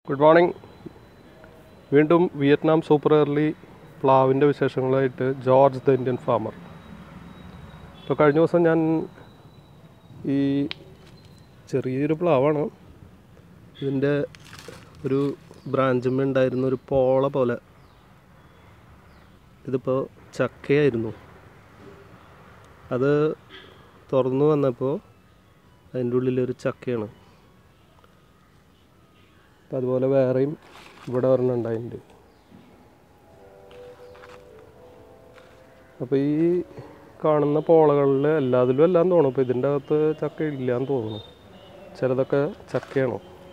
good morning വീണ്ടും Vietnam super early പ്ലാവിൻ്റെ വിശേഷങ്ങളായിട്ട് ജോർജ് ദ ഇന്ത്യൻ ഫാമർ ഇപ്പോൾ കഴിഞ്ഞ ദിവസം ഞാൻ ഈ ചെറിയൊരു പ്ലാവാണ് ഇതിൻ്റെ ഒരു ബ്രാഞ്ചുമ്മ ഉണ്ടായിരുന്ന ഒരു പോള പോലെ ഇതിപ്പോൾ ചക്കയായിരുന്നു അത് തുറന്നു വന്നപ്പോൾ അതിൻ്റെ ഉള്ളിലൊരു ചക്കയാണ് അപ്പം അതുപോലെ വേറെയും ഇവിടെ ഒരെണ്ണം ഉണ്ടായിട്ടുണ്ട് അപ്പോൾ ഈ കാണുന്ന പോളകളിൽ എല്ലാത്തിലും എല്ലാം തോന്നും അപ്പോൾ ഇതിൻ്റെ അകത്ത് ചക്ക ഇല്ലയെന്ന് തോന്നുന്നു ചിലതൊക്കെ ചക്കയാണ്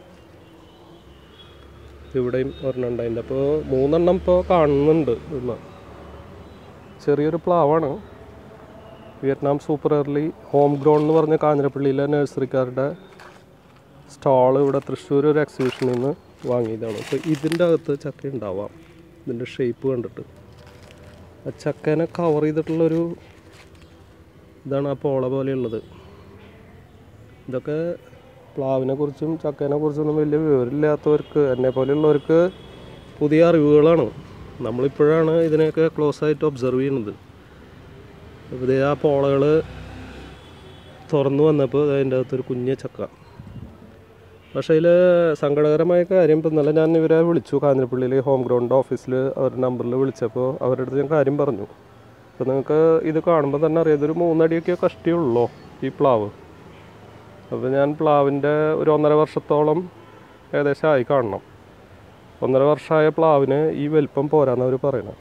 ഇവിടെയും ഒരെണ്ണം ഉണ്ടായിട്ടുണ്ട് അപ്പോൾ മൂന്നെണ്ണം ഇപ്പോൾ കാണുന്നുണ്ട് ഇന്ന് ചെറിയൊരു പ്ലാവാണ് Vietnam super early home grown എന്ന് പറഞ്ഞ കാഞ്ഞിരപ്പള്ളിയിലെ നഴ്സറിക്കാരുടെ സ്റ്റാൾ ഇവിടെ തൃശ്ശൂർ ഒരു എക്സിബിഷനിൽ നിന്ന് വാങ്ങിയതാണ് അപ്പോൾ ഇതിൻ്റെ അകത്ത് ചക്ക ഉണ്ടാവാം ഇതിൻ്റെ ഷേപ്പ് കണ്ടിട്ട് ആ ചക്കേനെ കവർ ചെയ്തിട്ടുള്ളൊരു ഇതാണ് ആ പോള പോലെയുള്ളത് ഇതൊക്കെ പ്ലാവിനെ കുറിച്ചും ചക്കേനെ കുറിച്ചൊന്നും വലിയ വിവരമില്ലാത്തവർക്ക് എന്നെ പോലെയുള്ളവർക്ക് പുതിയ അറിവുകളാണ് നമ്മളിപ്പോഴാണ് ഇതിനെയൊക്കെ ക്ലോസ് ആയിട്ട് ഒബ്സർവ് ചെയ്യുന്നത് അപ്പോൾ ഇത് ആ പോളകൾ തുറന്നു വന്നപ്പോൾ അതിൻ്റെ അകത്തൊരു കുഞ്ഞ ചക്ക പക്ഷേ അതിൽ സങ്കടകരമായ കാര്യം ഇപ്പം ഇന്നലെ ഞാൻ ഇവരെ വിളിച്ചു കാഞ്ഞിരപ്പള്ളിയിൽ ഹോം ഗ്രൗണ്ട് ഓഫീസിൽ അവരുടെ നമ്പറിൽ വിളിച്ചപ്പോൾ അവരുടെ അടുത്ത് ഞാൻ കാര്യം പറഞ്ഞു അപ്പോൾ നിങ്ങൾക്ക് ഇത് കാണുമ്പോൾ തന്നെ അറിയാം ഇതൊരു മൂന്നടിയൊക്കെ കഷ്ടിയുള്ളൂ ഈ പ്ലാവ് അപ്പോൾ ഞാൻ പ്ലാവിൻ്റെ ഒരു ഒന്നര വർഷത്തോളം ഏകദേശം ആയി കാണണം ഒന്നര വർഷമായ പ്ലാവിന് ഈ വലിപ്പം പോരാന്ന് അവർ പറയണത്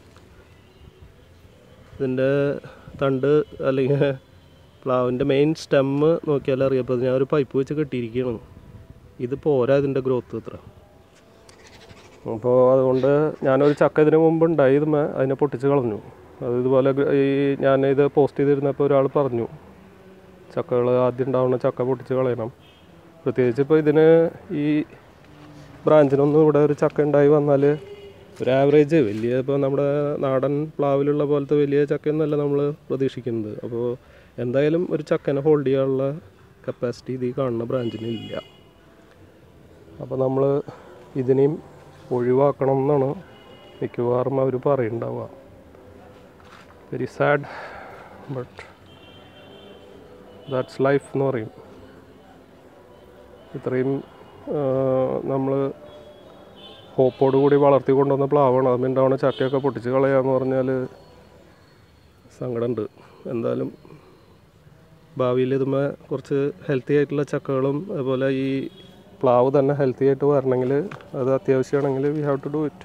ഇതിൻ്റെ തണ്ട് അല്ലെങ്കിൽ പ്ലാവിൻ്റെ മെയിൻ സ്റ്റെമ്മ് നോക്കിയാൽ അറിയപ്പോൾ ഞാൻ ഒരു പൈപ്പ് വെച്ച് കെട്ടിയിരിക്കുകയാണ് ഇത് പോരാ ഇതിൻ്റെ ഗ്രോത്ത് ഇത്ര അപ്പോൾ അതുകൊണ്ട് ഞാനൊരു ചക്ക ഇതിന് മുമ്പ് ഉണ്ടായി ഇതുമേ അതിനെ പൊട്ടിച്ച് കളഞ്ഞു അത് ഇതുപോലെ ഗ്ര- ഈ ഞാൻ ഇത് പോസ്റ്റ് ചെയ്തിരുന്നപ്പോൾ ഒരാൾ പറഞ്ഞു ചക്കകൾ ആദ്യം ഉണ്ടാവുന്ന ചക്ക പൊട്ടിച്ച് കളയണം പ്രത്യേകിച്ച് ഇപ്പോൾ ഇതിന് ഈ ബ്രാഞ്ചിനൊന്നും ഇവിടെ ഒരു ചക്ക ഉണ്ടായി വന്നാൽ ഒരു ആവറേജ് വലിയ ഇപ്പോൾ നമ്മുടെ നാടൻ പ്ലാവിലുള്ള പോലത്തെ വലിയ ചക്കയൊന്നുമല്ല നമ്മൾ പ്രതീക്ഷിക്കുന്നത് അപ്പോൾ എന്തായാലും ഒരു ചക്കനെ ഹോൾഡ് ചെയ്യാനുള്ള കപ്പാസിറ്റി ഇത് ഈ കാണുന്ന ബ്രാഞ്ചിന് ഇല്ല അപ്പോൾ നമ്മൾ ഇതിനെയും ഒഴിവാക്കണം എന്നാണ് മിക്കവാറും അവർ പറയുന്നുണ്ടാവുക very sad but that's life എന്ന് പറയും ഇത്രയും നമ്മൾ ഹോപ്പോട് കൂടി വളർത്തി കൊണ്ടുവന്ന പ്ലാവാണ് അതുണ്ടാവുന്ന ചക്കയൊക്കെ പൊട്ടിച്ച് കളയാന്ന് പറഞ്ഞാൽ സങ്കടമുണ്ട് എന്തായാലും ഭാവിയിൽ ഇതുമേ കുറച്ച് ഹെൽത്തി ആയിട്ടുള്ള ചക്കകളും അതുപോലെ ഈ പ്ലാവ് തന്നെ ഹെൽത്തി ആയിട്ട് വരണമെങ്കിൽ അത് അത്യാവശ്യമാണെങ്കിൽ we have to do it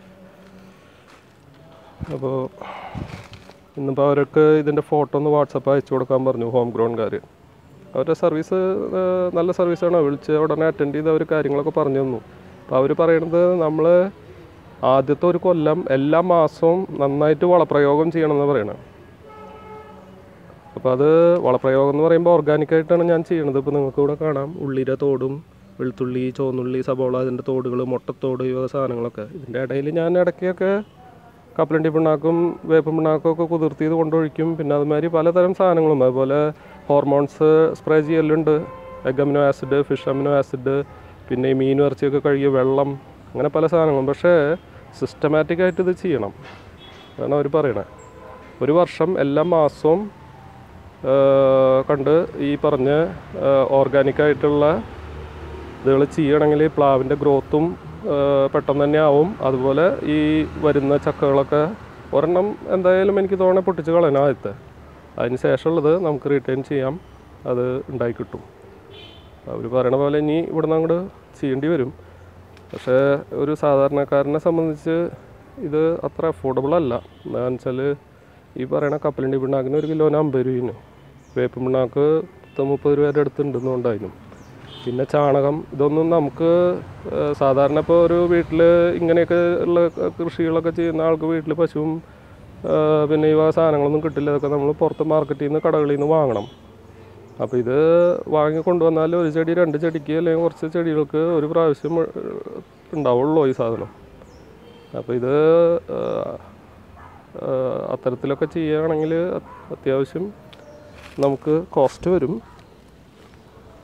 അപ്പോൾ ഇന്നിപ്പോൾ അവർക്ക് ഇതിൻ്റെ ഫോട്ടോ ഒന്ന് വാട്സപ്പ് അയച്ചു കൊടുക്കാൻ പറഞ്ഞു ഹോം ഗ്രൗണ്ടുകാർ അവരുടെ സർവീസ് നല്ല സർവീസാണ് വിളിച്ച് ഉടനെ അറ്റൻഡ് ചെയ്ത് അവർ കാര്യങ്ങളൊക്കെ പറഞ്ഞു തന്നു അപ്പോൾ അവർ പറയണത് നമ്മൾ ആദ്യത്തെ ഒരു കൊല്ലം എല്ലാ മാസവും നന്നായിട്ട് വളപ്രയോഗം ചെയ്യണമെന്ന് പറയണത് അപ്പോൾ അത് വളപ്രയോഗം എന്ന് പറയുമ്പോൾ ഓർഗാനിക്കായിട്ടാണ് ഞാൻ ചെയ്യണത് ഇപ്പോൾ നിങ്ങൾക്ക് ഇവിടെ കാണാം ഉള്ളിയുടെ തോടും വെളുത്തുള്ളി ചുവന്നുള്ളി സബോള അതിൻ്റെ തോടുകൾ മുട്ടത്തോട് ഈ വക സാധനങ്ങളൊക്കെ ഇതിൻ്റെ ഇടയിൽ ഞാൻ ഇടയ്ക്കൊക്കെ കപ്പലണ്ടി പിണ്ണാക്കും വേപ്പ് പിണ്ണാക്കും ഒക്കെ കുതിർത്തി ഇത് കൊണ്ടൊഴിക്കും പിന്നെ അതുമാതിരി പലതരം സാധനങ്ങളും അതുപോലെ ഹോർമോൺസ് സ്പ്രേ ചെയ്യലുണ്ട് egg amino acid fish amino acid പിന്നെ ഈ മീൻ ഇറച്ചിയൊക്കെ കഴുകിയ വെള്ളം അങ്ങനെ പല സാധനങ്ങളും പക്ഷേ സിസ്റ്റമാറ്റിക് ആയിട്ട് ഇത് ചെയ്യണം അതാണ് അവർ പറയണത് ഒരു വർഷം എല്ലാ മാസവും ആ, കണ്ട് ഈ പറഞ്ഞ ഓർഗാനിക് ആയിട്ടുള്ള ഇതുകൾ ചെയ്യണമെങ്കിൽ പ്ലാവിൻ്റെ ഗ്രോത്തും പെട്ടെന്ന് തന്നെ ആവും അതുപോലെ ഈ വരുന്ന ചക്കകളൊക്കെ ഒരെണ്ണം എന്തായാലും എനിക്ക് തോന്നണേ പൊട്ടിച്ച് കളയണം ആദ്യത്തെ അതിന് ശേഷമുള്ളത് നമുക്ക് റിട്ടേൺ ചെയ്യാം അത് ഉണ്ടായി കിട്ടും അവർ പറയണ പോലെ ഇനി ഇവിടുന്ന് അങ്ങോട്ട് ചെയ്യേണ്ടി വരും പക്ഷേ ഒരു സാധാരണക്കാരനെ സംബന്ധിച്ച് ഇത് അത്ര അഫോർഡബിൾ അല്ല എന്താണെന്ന് വെച്ചാൽ ഈ പറയണ കപ്പലണ്ടി പിണ്ണാക്കിന് ഒരു കിലോന് അമ്പത് രൂപയിന് വേപ്പ് പിണ്ണാക്ക് പത്ത് മുപ്പത് രൂപയുടെ അടുത്തുണ്ടെന്നുണ്ടായിരുന്നു പിന്നെ ചാണകം ഇതൊന്നും നമുക്ക് ഏഹ്, സാധാരണ ഇപ്പോൾ ഒരു വീട്ടിൽ ഇങ്ങനെയൊക്കെ ഉള്ള കൃഷികളൊക്കെ ചെയ്യുന്ന ആൾക്ക് വീട്ടിൽ പശുവും ഏഹ്, പിന്നെ ഈ വക സാധനങ്ങളൊന്നും കിട്ടില്ല ഇതൊക്കെ നമ്മൾ പുറത്ത് മാർക്കറ്റിൽ നിന്ന് കടകളിൽ നിന്ന് വാങ്ങണം അപ്പോൾ ഇത് വാങ്ങി കൊണ്ടുവന്നാൽ ഒരു ചെടി രണ്ട് ചെടിക്ക് അല്ലെങ്കിൽ കുറച്ച് ചെടികൾക്ക് ഒരു പ്രാവശ്യം ഏഹ്, ഉണ്ടാവുള്ളൂ ഈ സാധനം അപ്പോൾ ഇത് ഏഹ്, ഏഹ്, അത്തരത്തിലൊക്കെ ചെയ്യുകയാണെങ്കിൽ അത്യാവശ്യം നമുക്ക് കോസ്റ്റ് വരും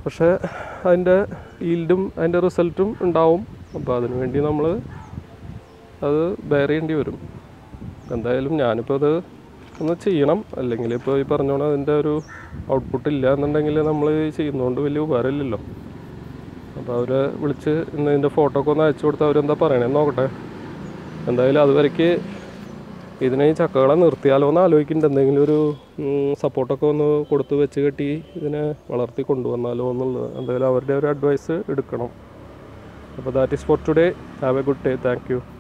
പക്ഷേ അതിൻ്റെ ഈൽഡും അതിൻ്റെ റിസൾട്ടും ഉണ്ടാവും അപ്പോൾ അതിനു വേണ്ടി നമ്മൾ അത് ബെയർ ചെയ്യേണ്ടി വരും എന്തായാലും ഞാനിപ്പോൾ അത് ഒന്ന് ചെയ്യണം അല്ലെങ്കിൽ ഇപ്പോൾ ഈ പറഞ്ഞോണം അതിൻ്റെ ഒരു ഔട്ട്പുട്ട് ഇല്ല എന്നുണ്ടെങ്കിൽ നമ്മൾ ചെയ്യുന്നതുകൊണ്ട് വലിയ ഉപകാരമില്ലല്ലോ അപ്പോൾ അവരെ വിളിച്ച് ഇന്ന് ഇതിൻ്റെ ഫോട്ടോ ഒക്കെ ഒന്ന് അയച്ചു കൊടുത്താൽ അവരെന്താ പറയണേന്ന് നോക്കട്ടെ എന്തായാലും അതുവരയ്ക്ക് ഇതിനെ ഈ ചക്കകളെ നിർത്തിയാലോ എന്ന് ആലോചിക്കുന്നുണ്ട് എന്തെങ്കിലും ഒരു സപ്പോർട്ടൊക്കെ ഒന്ന് കൊടുത്ത് വെച്ച് കെട്ടി ഇതിനെ വളർത്തി കൊണ്ടുവന്നാലോ എന്നുള്ളത് എന്തായാലും അവരുടെ ഒരു അഡ്വൈസ് എടുക്കണം അപ്പോൾ that is for today have a good day thank U